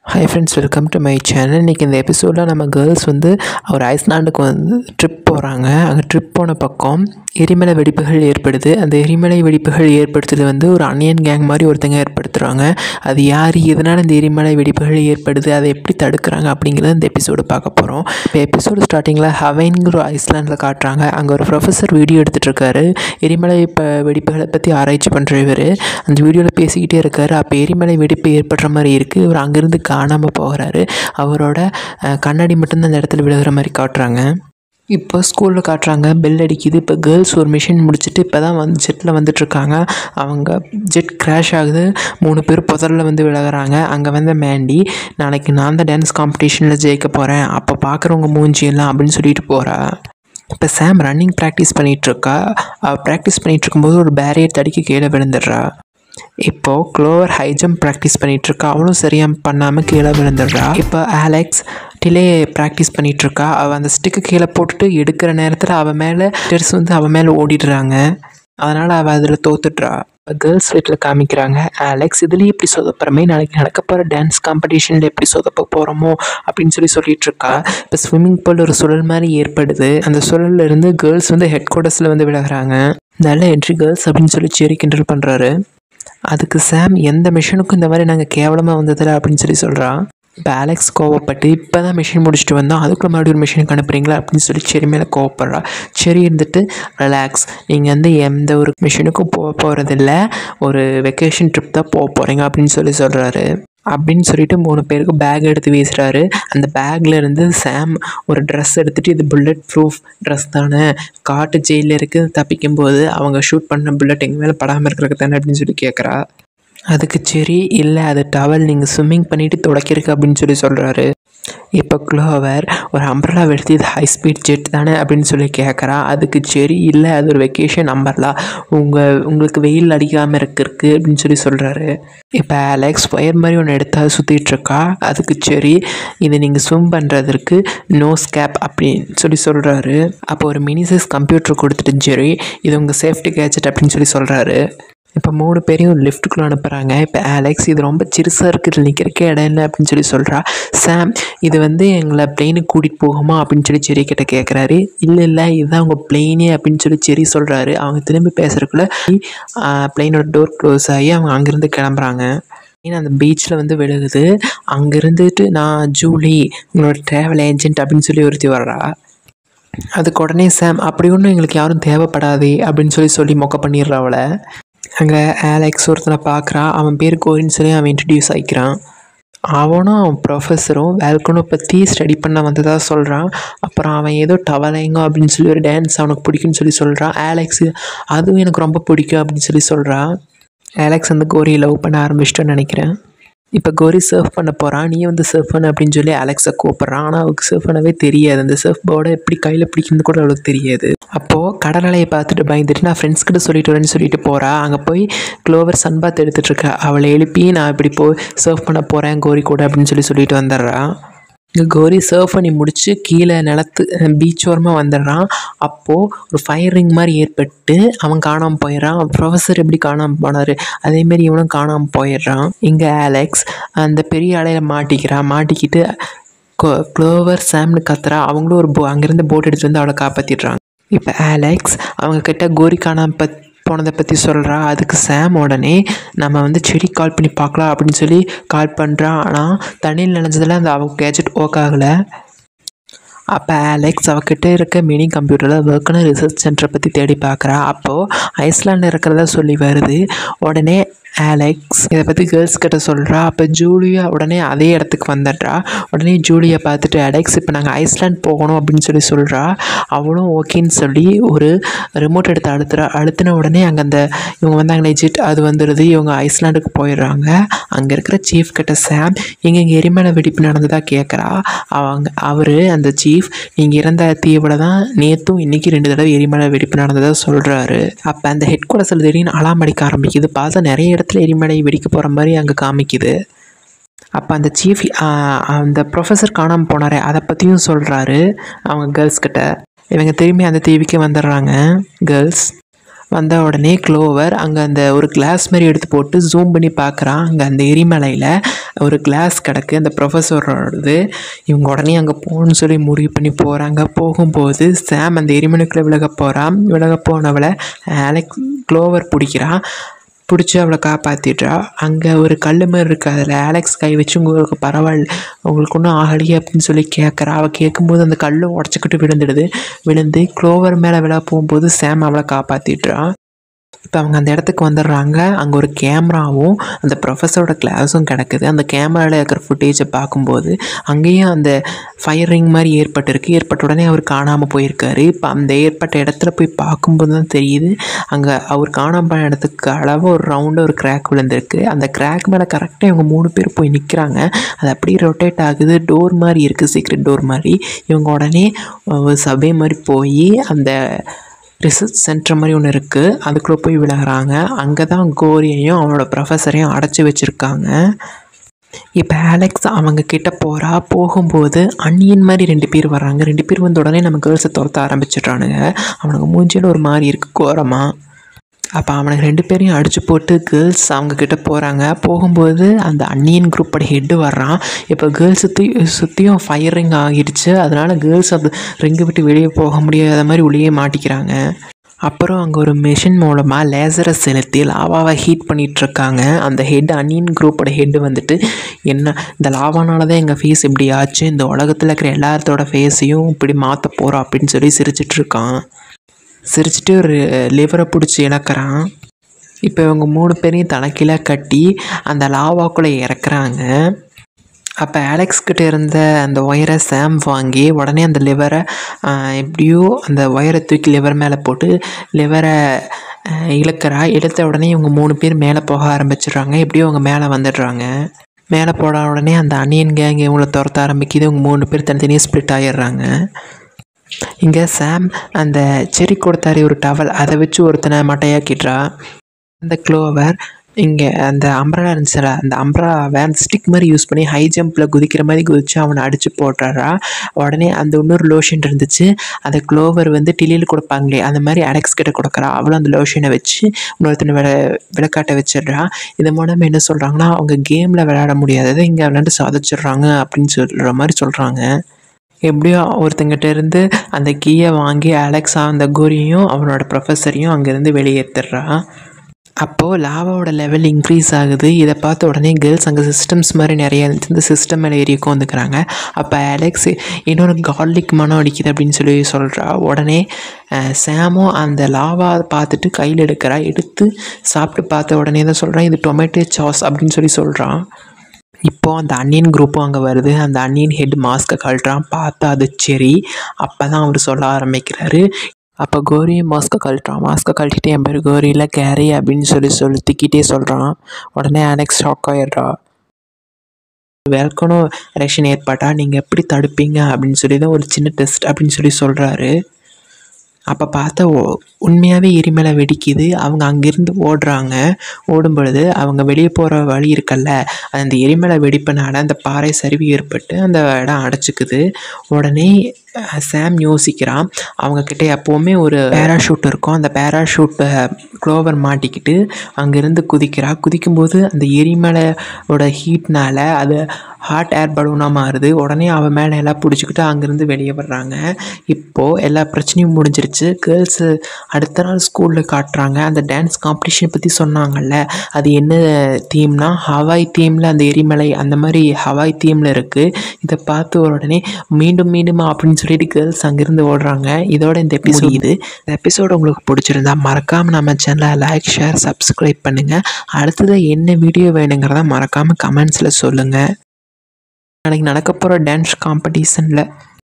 hi friends welcome to my channel இன்றைக்கி இந்த எபிசோடில் நம்ம கேர்ள்ஸ் வந்து ஒரு ஐஸ்லாண்டுக்கு வந்து ட்ரிப் போகிறாங்க அங்கே ட்ரிப் போன பக்கம் எரிமலை வெடிப்புகள் ஏற்படுது அந்த எரிமலை வெடிப்புகள் ஏற்படுத்துறது வந்து ஒரு அனியன் கேங் மாதிரி ஒருத்தங்க ஏற்படுத்துகிறாங்க அது யார் எதனால் இந்த எரிமலை வெடிப்புகள் ஏற்படுது அதை எப்படி தடுக்கிறாங்க அப்படிங்கிறத இந்த எபிசோடு பார்க்க போகிறோம் இப்போ எபிசோடு ஸ்டார்டிங்கில் ஹவைன்கிற ஒரு ஐஸ்லாண்டில் காட்டுறாங்க அங்கே ஒரு ப்ரொஃபஸர் வீடியோ எடுத்துகிட்டு இருக்காரு எரிமலை இப்போ வெடிப்புகளை பற்றி ஆராய்ச்சி பண்ணுற இவர் அந்த வீடியோவில் பேசிக்கிட்டே இருக்காரு அப்போ எரிமலை வெடிப்பு ஏற்படுற மாதிரி இருக்குது இவர் அங்கேருந்து காணாமல் போகிறாரு அவரோட அஹ், கண்ணாடி மட்டும்தான் அந்த இடத்துல விழுகிற மாதிரி காட்டுறாங்க இப்போ ஸ்கூலில் காட்டுறாங்க பெல் அடிக்குது இப்போ கேர்ள்ஸ் ஒரு மிஷின் முடிச்சுட்டு இப்போ தான் வந்து ஜெட்டில் வந்துட்டுருக்காங்க அவங்க ஜெட் கிராஷ் ஆகுது மூணு பேர் புதரில் வந்து விலகுறாங்க அங்கே வந்து மேண்டி நாளைக்கு நான் தான் டான்ஸ் காம்படிஷனில் ஜெயிக்க போகிறேன் அப்போ பார்க்குறவங்க மூஞ்சியெல்லாம் அப்படின்னு சொல்லிட்டு போகிறா இப்போ சாம் ரன்னிங் ப்ராக்டிஸ் பண்ணிகிட்ருக்கா அவள் ப்ராக்டிஸ் பண்ணிகிட்டு இருக்கும்போது ஒரு பேரியர் தடிக்க கீழே விழுந்துடுறா இப்போது க்ளோவர் ஹை ஜம்ப் ப்ராக்டிஸ் பண்ணிகிட்ருக்கா அவளும் சரியாக பண்ணாமல் கீழே விழுந்துடுறா இப்போ ஆலெக்ஸ் டிலே ப்ராக்டிஸ் பண்ணிகிட்ருக்கா அவள் அந்த ஸ்டிக்கு கீழே போட்டுட்டு எடுக்கிற நேரத்தில் அவள் மேலே டெர்ஸ் வந்து அவள் மேலே ஓடிடுறாங்க அதனால் அவள் அதில் தோத்துட்றா கேர்ள்ஸ் வீட்டில் காமிக்கிறாங்க ஆலெக்ஸ் இதுலேயும் எப்படி சொதப்புறமே நாளைக்கு நடக்க போகிற டான்ஸ் காம்படிஷனில் எப்படி சொதப்ப போகிறோமோ அப்படின்னு சொல்லி சொல்லிட்டு இருக்கா இப்போ ஸ்விம்மிங் பூல் ஒரு சுழல் மாதிரி ஏற்படுது அந்த சுழல்ல இருந்து கேர்ள்ஸ் வந்து ஹெட் குவார்ட்டர்ஸில் வந்து விலகுறாங்க நல்ல என்ட்ரி கேர்ள்ஸ் அப்படின்னு சொல்லி செரி கிண்டல் பண்ணுறாரு அதுக்கு சாம் எந்த மிஷனுக்கும் இந்த மாதிரி நாங்கள் கேவலமாக வந்ததில்ல அப்படின்னு சொல்லி சொல்கிறான் இப்போ அலெக்ஸ் கோவப்பட்டு இப்போ தான் மிஷின் முடிச்சுட்டு வந்தோம் அதுக்குள்ள மறுபடியும் ஒரு மிஷினுக்கு அனுப்புறீங்களா அப்படின்னு சொல்லி செரி மேலே கோவப்படுறா செரி இருந்துட்டு ரிலாக்ஸ் நீங்கள் வந்து எந்த ஒரு மிஷினுக்கும் போக போகிறதில்ல ஒரு வெக்கேஷன் ட்ரிப் தான் போக போகிறீங்க அப்படின்னு சொல்லி சொல்கிறாரு அப்படின்னு சொல்லிட்டு மூணு பேருக்கு பேக் எடுத்து வீசுறாரு அந்த பேக்ல இருந்து சாம் ஒரு ட்ரெஸ் எடுத்துட்டு இது புல்லட் ப்ரூஃப் ட்ரெஸ் தானே காட்டு ஜெயிலில் இருக்கு தப்பிக்கும் போது அவங்க ஷூட் பண்ண புல்லட் எங்கள் மேலே படாமல் இருக்கிறதுக்கு தானே அப்படின்னு சொல்லி கேட்குறா அதுக்கு சரி இல்லை அது டவல் நீங்கள் ஸ்விம்மிங் பண்ணிட்டு துடைக்கிறதுக்கு அப்படின்னு சொல்லி சொல்கிறாரு இப்போ க்ளோவர் ஒரு அம்பர்லா எடுத்து இது ஹை ஸ்பீட் ஜெட் தானே அப்படின்னு சொல்லி கேட்குறா அதுக்கு சரி இல்லை அது ஒரு வெக்கேஷன் அம்பர்லா உங்கள் உங்களுக்கு வெயில் அடிக்காமல் இருக்கிறதுக்கு அப்படின்னு சொல்லி சொல்கிறாரு இப்போ அலெக்ஸ் ஒயர் மாதிரி ஒன்று எடுத்து அதை சுற்றிட்டு இருக்கா அதுக்கு சரி இது நீங்கள் ஸ்விம் பண்ணுறதுக்கு நோஸ் கேப் அப்படின்னு சொல்லி சொல்கிறாரு அப்போ ஒரு மினி சைஸ் கம்ப்யூட்டர் கொடுத்துட்டு சரி இது உங்கள் சேஃப்டி கேஜெட் அப்படின்னு சொல்லி சொல்கிறாரு இப்போ மூணு பேரையும் லிஃப்ட்டுக்குள்ளே அனுப்புகிறாங்க இப்போ ஆலெக்ஸ் இது ரொம்ப சிறுசாக இருக்குது இதில் நிற்கிறக்கே இடம் இல்லை அப்படின்னு சொல்லி சொல்கிறா சாம் இது வந்து எங்களை பிளெயினுக்கு கூட்டிகிட்டு போகுமா அப்படின்னு சொல்லி செரி கிட்ட கேட்குறாரு இல்லை இல்லை இதுதான் உங்கள் பிளெயினே அப்படின்னு சொல்லி செரி சொல்கிறாரு அவங்க திரும்பி பேசுறதுக்குள்ள பிளெயினோட டோர் க்ளோஸ் ஆகி அவங்க அங்கேருந்து கிளம்புறாங்க ஏன்னா அந்த பீச்சில் வந்து விழுகுது அங்கே இருந்துட்டு நான் ஜூலி உங்களோட ட்ராவல் ஏஜென்ட் அப்படின்னு சொல்லி ஒருத்தி வர்றா அதுக்கு உடனே சாம் அப்படி ஒன்றும் எங்களுக்கு யாரும் தேவைப்படாதே அப்படின்னு சொல்லி சொல்லி மொக்க பண்ணிடுறா அவளை அங்கே ஆலெக்ஸ் ஒருத்தனை பார்க்குறான் அவன் பேர் கோரின்னு சொல்லி அவன் இன்ட்ரடியூஸ் ஆகிக்கிறான் அவனும் அவன் ப்ரொஃபஸரும் வேல்கனோ பற்றி ஸ்டடி பண்ண வந்ததாக சொல்கிறான் அப்புறம் அவன் ஏதோ டவலைங்கோ அப்படின்னு சொல்லி ஒரு டான்ஸ் அவனுக்கு பிடிக்குன்னு சொல்லி சொல்கிறான் ஆலெக்ஸ் அதுவும் எனக்கு ரொம்ப பிடிக்கும் அப்படின்னு சொல்லி சொல்கிறான் ஆலெக்ஸ் வந்து கோரியை லவ் பண்ண ஆரம்பிச்சிட்டோன்னு நினைக்கிறேன் இப்போ கோரி சர்ஃப் பண்ண போகிறான் நீ வந்து சர்ஃப் பண்ணு அப்படின்னு சொல்லி அலெக்ஸை கூப்பிட்றான் ஆனால் அவளுக்கு சர்ஃப் பண்ணவே தெரியாது அந்த சர்ஃப் போர்டை எப்படி கையில் பிடிக்கிறது கூட அவளுக்கு தெரியாது அப்போது கடல் அலையை பார்த்துட்டு பயந்துட்டு நான் ஃப்ரெண்ட்ஸ் கிட்ட சொல்லிட்டு வரேன்னு சொல்லிட்டு போகிறா அங்கே போய் க்ளோவர் சன்பாத் எடுத்துட்டு இருக்கா அவளை எழுப்பி நான் இப்படி போய் சர்ஃப் பண்ண போகிறேன் கோரி கூட அப்படின்னு சொல்லி சொல்லிட்டு வந்துடுறான் இங்கே கோரி சர்ஃப் பண்ணி முடிச்சு கீழே நிலத்து பீச் ஓரமாக வந்துடுறான் அப்போது ஒரு ஃபயர் ரிங் மாதிரி ஏற்பட்டு அவன் காணாமல் போயிடுறான் ப்ரொஃபஸர் எப்படி காணாமல் போனார் அதேமாரி இவனும் காணாமல் போயிடுறான் இங்கே ஆலெக்ஸ் அந்த பெரிய அலையில் மாட்டிக்கிறான் மாட்டிக்கிட்டு க்ளோ- க்ளோவர் சாம்னு கத்துறா அவங்களும் ஒரு போ அங்கேருந்து போட் எடுத்துட்டு வந்து அவளை காப்பாற்றிடுறாங்க இப்போ ஆலெக்ஸ் அவங்க கிட்ட கோரி காணாம பத் போனதை பற்றி சொல்கிறா அதுக்கு சாம் உடனே நம்ம வந்து செடி கால் பண்ணி பார்க்கலாம் அப்படின்னு சொல்லி கால் பண்ணுறான் ஆனால் தண்ணியில் நினைஞ்சதில் அந்த அவங்க கேஜெட் ஒர்க் ஆகலை அப்போ ஆலெக்ஸ் அவகிட்ட இருக்க மினி கம்ப்யூட்டரில் ஒர்க்குன்னு ரிசர்ச் சென்டரை பற்றி தேடி பார்க்குறா அப்போது ஐஸ்லாண்டில் இருக்கிறதா சொல்லி வருது உடனே ஆலெக்ஸ் இதை பற்றி கேர்ள்ஸ் கிட்ட சொல்கிறா அப்போ ஜூலியா உடனே அதே இடத்துக்கு வந்துடுறா உடனே ஜூலியை பார்த்துட்டு அலெக்ஸ் இப்போ நாங்கள் ஐஸ்லாண்ட் போகணும் அப்படின்னு சொல்லி சொல்கிறா அவளும் ஓகேன்னு சொல்லி ஒரு ரிமோட் எடுத்து அழுத்துறா அழுத்தின உடனே அங்கே அந்த இவங்க வந்தாங்க எஜிட் அது வந்துடுது இவங்க ஐஸ்லாண்டுக்கு போயிடுறாங்க அங்கே இருக்கிற சீஃப் கிட்ட சாம் எங்கே இங்கே எரிமலை வெடிப்பு நடந்ததா கேட்குறா அவங்க அவர் அந்த சீஃப் நீங்கள் இறந்த தீவில் தான் நேற்றும் இன்றைக்கி ரெண்டு தடவை எரிமலை வெடிப்பு நடந்ததா சொல்கிறாரு அப்போ அந்த ஹெட் குவார்ட்டர்ஸில் திடீர்னு அலாம் அடிக்க ஆரம்பிக்குது பார்த்தா நிறைய இடத்துல எரிமலை வெடிக்க போகிற மாதிரி அங்கே காமிக்குது அப்போ அந்த சீஃப் அந்த ப்ரொஃபஸர் காணாமல் போனாரே அதை பற்றியும் சொல்கிறாரு அவங்க கேர்ள்ஸ் கிட்ட இவங்க திரும்பி அந்த தீவுக்கே வந்துடுறாங்க கேர்ள்ஸ் வந்த உடனே க்ளோவர் அங்கே அந்த ஒரு கிளாஸ் மாதிரி எடுத்து போட்டு ஜூம் பண்ணி பார்க்குறான் அங்கே அந்த எரிமலையில் ஒரு கிளாஸ் கிடக்கு அந்த ப்ரொஃபஸரோடது இவங்க உடனே அங்கே போகணும்னு சொல்லி முடிவு பண்ணி போகிறாங்க போகும்போது சாம் அந்த எரிமலைக்குள்ளே விலக போகிறான் விலக போனவளை அலெக்ஸ் க்ளோவர் பிடிக்கிறான் பிடிச்சி அவளை காப்பாற்றிடுறா அங்கே ஒரு கல் மாதிரி இருக்குது அதில் ஆலெக்ஸ் கை வச்சு உங்களுக்கு பரவாயில்ல உங்களுக்கு ஒன்றும் ஆகலையே அப்படின்னு சொல்லி கேட்குறா அவள் கேட்கும்போது அந்த கல் உடச்சிக்கிட்டு விழுந்துடுது விழுந்து க்ளோவர் மேலே விழா போகும்போது சாம் அவளை காப்பாற்றிடுறா இப்போ அவங்க அந்த இடத்துக்கு வந்துடுறாங்க அங்கே ஒரு கேமராவும் அந்த ப்ரொஃபஸரோட கிளாஸும் கிடக்குது அந்த கேமராவில் இருக்கிற ஃபுட்டேஜை பார்க்கும்போது அங்கேயும் அந்த ஃபயர் ரிங் மாதிரி ஏற்பட்டிருக்கு ஏற்பட்ட உடனே அவர் காணாமல் போயிருக்காரு இப்போ அந்த ஏற்பட்ட இடத்துல போய் பார்க்கும்போது தான் தெரியுது அங்கே அவர் காணாமல் போன இடத்துக்கு அளவு ஒரு ரவுண்டு ஒரு கிராக் விழுந்திருக்கு அந்த கிராக் மேலே கரெக்டாக இவங்க மூணு பேர் போய் நிற்கிறாங்க அது அப்படியே ரொட்டேட் ஆகுது டோர் மாதிரி இருக்குது சீக்ரெட் டோர் மாதிரி இவங்க உடனே ஒரு சபை மாதிரி போய் அந்த ரிசர்ச் சென்டர் மாதிரி ஒன்று இருக்குது அதுக்குள்ளே போய் விலகுறாங்க அங்கே தான் கோரியையும் அவனோட ப்ரொஃபஸரையும் அடைச்சி வச்சுருக்காங்க இப்போ ஆலெக்ஸ் அவங்க கிட்ட போகிறா போகும்போது அண்ணியன் மாதிரி ரெண்டு பேர் வர்றாங்க ரெண்டு பேர் வந்த உடனே நம்ம கேர்ள்ஸை துரத்த ஆரம்பிச்சிட்றானுங்க அவனுக்கு மூஞ்சியில் ஒரு மாதிரி இருக்குது கோரமாக அப்போ அவனுக்கு ரெண்டு பேரையும் அடித்து போட்டு கேர்ள்ஸ் அவங்க கிட்ட போகிறாங்க போகும்போது அந்த அன்னியன் குரூப்போட ஹெட்டு வர்றான் இப்போ கேர்ள்ஸ் சுற்றி சுற்றியும் ஃபயரிங் ஆகிடுச்சு அதனால் கேர்ள்ஸ் அது ரிங்கு விட்டு வெளியே போக முடியாத மாதிரி உள்ளேயே மாட்டிக்கிறாங்க அப்புறம் அங்கே ஒரு மிஷின் மூலமாக லேசரை செலுத்தி லாவாவை ஹீட் பண்ணிகிட்ருக்காங்க அந்த ஹெட் அன்னியன் குரூப்போட ஹெட்டு வந்துட்டு என்ன இந்த லாவானால தான் எங்கள் ஃபேஸ் இப்படி ஆச்சு இந்த உலகத்தில் இருக்கிற எல்லாத்தோட ஃபேஸையும் இப்படி மாற்ற போகிறோம் அப்படின்னு சொல்லி சிரிச்சிட்ருக்கான் சிரிச்சிட்டு ஒரு லிவரை பிடிச்சி இழக்கிறான் இப்போ இவங்க மூணு பேரையும் தலைக்கீழ கட்டி அந்த லாவாக்குள்ளே இறக்குறாங்க அப்போ ஆலெக்ஸ் கிட்ட இருந்த அந்த ஒயரை சாம் வாங்கி உடனே அந்த லிவரை எப்படியோ அந்த ஒயரை தூக்கி லிவர் மேலே போட்டு லிவரை இழுக்கிறா இழுத்த உடனே இவங்க மூணு பேர் மேலே போக ஆரம்பிச்சிடுறாங்க எப்படியோ அவங்க மேலே வந்துடுறாங்க மேலே போட உடனே அந்த அனியன் கேங் இவங்கள துரத்த ஆரம்பிக்குது இவங்க மூணு பேர் தனித்தனியாக ஸ்ப்ளிட் ஆகிடுறாங்க இங்கே சாம் அந்த செரி கொடுத்தாரு ஒரு டவல் அதை வச்சு ஒருத்தனை மட்டையாக்கிடுறா அந்த க்ளோவர் இங்கே அந்த அம்ப்ரா இருந்துச்சுல அந்த அம்ப்ரா வேன் ஸ்டிக் மாதிரி யூஸ் பண்ணி ஹை ஜம்பில் குதிக்கிற மாதிரி குதிச்சு அவனை அடித்து போட்டுறா உடனே அந்த இன்னொரு லோஷன் இருந்துச்சு அதை க்ளோவர் வந்து டிலியில் கொடுப்பாங்களே அந்த மாதிரி அலெக்ஸ் கிட்ட கொடுக்குறா அவளும் அந்த லோஷனை வச்சு இன்னொருத்தனை விளை விளக்காட்ட வச்சிடுறா இது மூலமாக என்ன சொல்கிறாங்கன்னா அவங்க கேமில் விளையாட முடியாததை இங்கே விளையாண்டு சாதிச்சிடுறாங்க அப்படின்னு சொல்கிற மாதிரி சொல்கிறாங்க எப்படியோ ஒருத்தங்கிட்ட இருந்து அந்த கீயை வாங்கி அலெக்ஸா அந்த கோரியையும் அவனோட ப்ரொஃபஸரையும் அங்கேருந்து வெளியேற்றுறா அப்போது லாவாவோட லெவல் இன்க்ரீஸ் ஆகுது இதை பார்த்த உடனே கேர்ள்ஸ் அங்கே சிஸ்டம்ஸ் மாதிரி நிறைய இருந்துச்சு இந்த சிஸ்டம் மேலே ஏறி உட்காந்துக்கிறாங்க அப்போ அலெக்ஸ் இன்னொரு கார்லிக் மனம் அடிக்குது அப்படின்னு சொல்லி சொல்கிறா உடனே சாமும் அந்த லாவா பார்த்துட்டு கையில் எடுக்கிறா எடுத்து சாப்பிட்டு பார்த்த உடனே தான் சொல்கிறான் இது டொமேட்டோ சாஸ் அப்படின்னு சொல்லி சொல்கிறான் இப்போ அந்த அன்னியன் குரூப்பும் அங்கே வருது அந்த அன்னியன் ஹெட் மாஸ்க்கை கழட்டுறான் பார்த்தா அது சரி அப்போ தான் அவர் சொல்ல ஆரம்பிக்கிறாரு அப்போ கோரி மாஸ்க்கை கழட்டுறான் மாஸ்க்கை கழட்டிட்டு என் பேர் கோரி இல்லை கேரி அப்படின்னு சொல்லி சொல்லி திக்கிட்டே சொல்கிறான் உடனே அலெக்ஸ் ஷாக் ஆகிடுறா வேல்கனோ எலெக்ஷன் ஏற்பட்டா நீங்கள் எப்படி தடுப்பீங்க அப்படின்னு சொல்லி தான் ஒரு சின்ன டெஸ்ட் அப்படின்னு சொல்லி சொல்கிறாரு அப்போ பார்த்தா ஓ உண்மையாகவே எரிமலை வெடிக்குது அவங்க அங்கேருந்து ஓடுறாங்க ஓடும் பொழுது அவங்க வெளியே போகிற வழி இருக்குல்ல அந்த எரிமலை வெடிப்பினால அந்த பாறை சரிவு ஏற்பட்டு அந்த இடம் அடைச்சிக்குது உடனே சாம் யோசிக்கிறான் அவங்கக்கிட்ட எப்போவுமே ஒரு பேராஷூட் இருக்கும் அந்த பேராஷூட்டை க்ளோவர் மாட்டிக்கிட்டு அங்கேருந்து குதிக்கிறா குதிக்கும்போது அந்த எரிமலையோட ஹீட்னால் அது ஹாட் ஏர் பலூனாக மாறுது உடனே அவன் மேலே எல்லாம் பிடிச்சிக்கிட்டு அங்கேருந்து வெளியே வர்றாங்க இப்போது எல்லா பிரச்சனையும் முடிஞ்சிருச்சு கேர்ள்ஸு அடுத்த நாள் ஸ்கூலில் காட்டுறாங்க அந்த டான்ஸ் காம்படிஷன் பற்றி சொன்னாங்கல்ல அது என்ன தீம்னா ஹவாய் தீமில் அந்த எரிமலை அந்த மாதிரி ஹவாய் தீமில் இருக்குது இதை பார்த்து உடனே மீண்டும் மீண்டும் அப்படின்னு சொல்லிட்டு கேர்ள்ஸ் அங்கேருந்து ஓடுறாங்க இதோட இந்த எபிசோட் இது இந்த எபிசோடு உங்களுக்கு பிடிச்சிருந்தா மறக்காமல் நம்ம சேனலை லைக் ஷேர் சப்ஸ்கிரைப் பண்ணுங்கள் அடுத்தது என்ன வீடியோ வேணுங்கிறத மறக்காமல் கமெண்ட்ஸில் சொல்லுங்கள் நாளைக்கு நடக்க போகிற டான்ஸ் காம்படிஷனில்